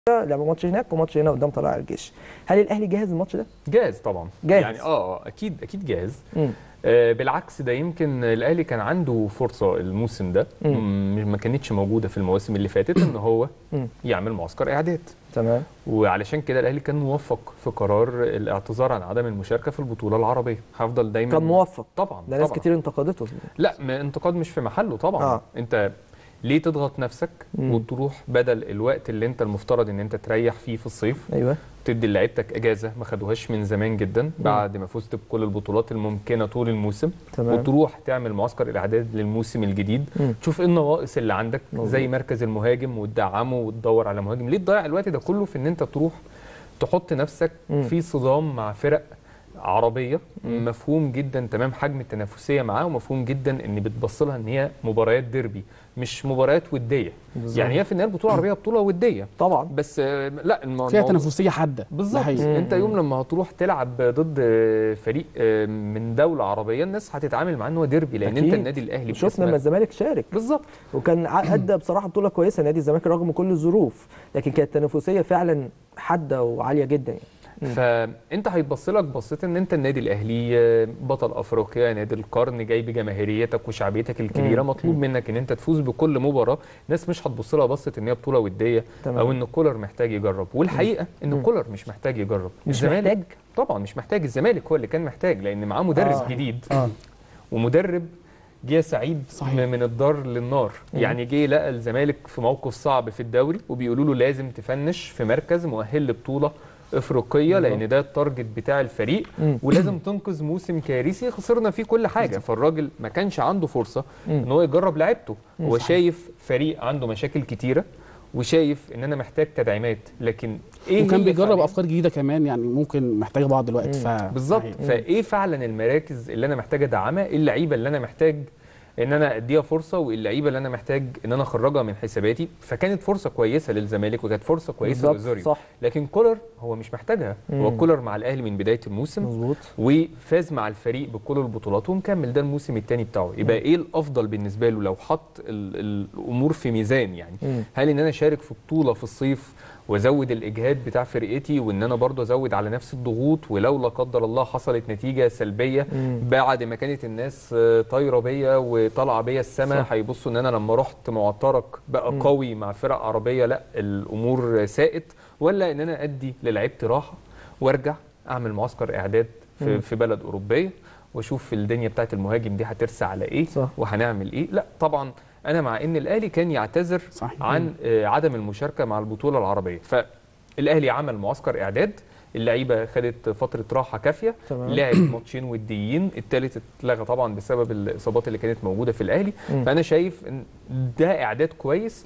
لعبوا ماتش هناك وماتش هنا قدام طلائع الجيش هل الاهلي جاهز الماتش ده جاهز طبعا جاهز. يعني اه اكيد اكيد جاهز مم. آه بالعكس ده يمكن الاهلي كان عنده فرصه الموسم ده مم. م- ما كانتش موجوده في المواسم اللي فاتت ان هو مم. يعمل معسكر اعداد تمام وعلشان كده الاهلي كان موفق في قرار الاعتذار عن عدم المشاركه في البطوله العربيه هفضل دايما كان موفق طبعا ده ناس طبعا. كتير انتقدته لا ما انتقاد مش في محله طبعا آه. آه. انت ليه تضغط نفسك مم. وتروح بدل الوقت اللي انت المفترض ان انت تريح فيه في الصيف ايوه تدي لعيبتك اجازه ما خدوهاش من زمان جدا بعد ما فزت بكل البطولات الممكنه طول الموسم تمام وتروح تعمل معسكر الاعداد للموسم الجديد مم. تشوف ايه النواقص اللي عندك مظبوط. زي مركز المهاجم وتدعمه وتدور على مهاجم ليه تضيع الوقت ده كله في ان انت تروح تحط نفسك مم. في صدام مع فرق عربيه مم. مفهوم جدا تمام حجم التنافسيه معاه ومفهوم جدا ان بتبص لها ان هي مباريات ديربي مش مباريات وديه بالظبط. يعني هي في النهايه البطوله العربيه بطوله وديه طبعا بس آه، لا الم- فيها الموضوع- تنافسيه حاده بالظبط ده حقيقي. انت يوم لما هتروح تلعب ضد فريق من دوله عربيه الناس هتتعامل معاه ان هو ديربي لان أكيد. انت النادي الاهلي شفنا لما باسمك- الزمالك شارك بالظبط وكان ع- ادى بصراحه بطوله كويسه نادي الزمالك رغم كل الظروف لكن كانت التنافسيه فعلا حاده وعاليه جدا يعني مم. فانت هيتبص لك بصيت ان انت النادي الاهلي بطل افريقيا نادي القرن جاي بجماهيريتك وشعبيتك الكبيره مم. مطلوب منك ان انت تفوز بكل مباراه الناس مش هتبص لها بصه ان هي بطوله وديه تمام. او ان كولر محتاج يجرب والحقيقه ان مم. كولر مش محتاج يجرب مش الزمالك- محتاج طبعا مش محتاج الزمالك هو اللي كان محتاج لان معاه مدرب آه. جديد اه ومدرب جه سعيد صحيح. م- من الدار للنار مم. يعني جه لقى الزمالك في موقف صعب في الدوري وبيقولوا له لازم تفنش في مركز مؤهل لبطوله افريقيه بالظبط. لان ده التارجت بتاع الفريق مم. ولازم تنقذ موسم كارثي خسرنا فيه كل حاجه فالراجل ما كانش عنده فرصه مم. ان هو يجرب لعيبته مم. هو صحيح. شايف فريق عنده مشاكل كتيره وشايف ان انا محتاج تدعيمات لكن ايه وكان هي بيجرب فعلاً؟ افكار جديده كمان يعني ممكن محتاجه بعض الوقت ف بالظبط صحيح. فايه فعلا المراكز اللي انا محتاج ادعمها ايه اللعيبه اللي انا محتاج ان انا اديها فرصه واللعيبه اللي انا محتاج ان انا اخرجها من حساباتي فكانت فرصه كويسه للزمالك وكانت فرصه كويسه بالظبط، لأوزوريو صح لكن كولر هو مش محتاجها هو مم. كولر مع الاهلي من بدايه الموسم مظبوط وفاز مع الفريق بكل البطولات ومكمل ده الموسم الثاني بتاعه يبقى ايه الافضل بالنسبه له لو حط ال- الامور في ميزان يعني مم. هل ان انا اشارك في بطوله في الصيف وازود الاجهاد بتاع فرقتي وان انا برضه ازود على نفس الضغوط ولو لا قدر الله حصلت نتيجه سلبيه مم. بعد ما كانت الناس آه، طايره بيا وطالعه بيا السما صح. هيبصوا ان انا لما رحت معترك بقى مم. قوي مع فرق عربيه لا الامور ساءت ولا ان انا ادي للعيبتي راحه وارجع اعمل معسكر اعداد مم. في, في بلد اوروبيه واشوف الدنيا بتاعت المهاجم دي هترسى على ايه صح. وهنعمل ايه لا طبعا انا مع ان الاهلي كان يعتذر صحيح. عن آه، عدم المشاركه مع البطوله العربيه فالاهلي عمل معسكر اعداد اللعيبه خدت فتره راحه كافيه تمام. لعب ماتشين وديين الثالث اتلغى طبعا بسبب الاصابات اللي كانت موجوده في الاهلي مم. فانا شايف ان ده اعداد كويس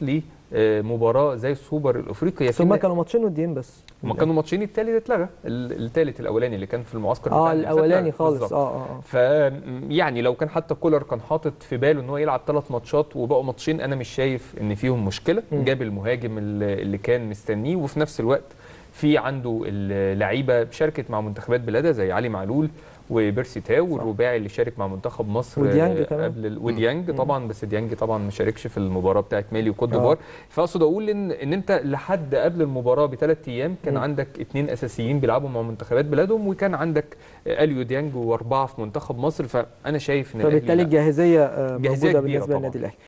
لمباراه زي السوبر الافريقي بس هم كانوا ماتشين وديين بس هم كانوا ماتشين الثالث اتلغى الثالث الاولاني اللي كان في المعسكر اه بتاع النساء الاولاني اتلغى. خالص بالظبط. اه اه ف يعني لو كان حتى كولر كان حاطط في باله ان هو يلعب ثلاث ماتشات وبقوا ماتشين انا مش شايف ان فيهم مشكله مم. جاب المهاجم اللي اللي كان مستنيه وفي نفس الوقت في عنده اللعيبه شاركت مع منتخبات بلادها زي علي معلول وبيرسي تاو والرباعي اللي شارك مع منتخب مصر وديانج آه، كمان. قبل ال- وديانج مم. طبعا بس ديانج طبعا ما شاركش في المباراه بتاعت مالي وكوت آه. ديفوار فاقصد اقول ان ان انت لحد قبل المباراه بثلاث ايام كان مم. عندك اثنين اساسيين بيلعبوا مع منتخبات بلادهم وكان عندك آه، اليو ديانج واربعه في منتخب مصر فانا شايف ان الأهلي فبالتالي لا. الجاهزيه آه، جاهزية موجوده كبيرة بالنسبه طبعاً. للنادي الاهلي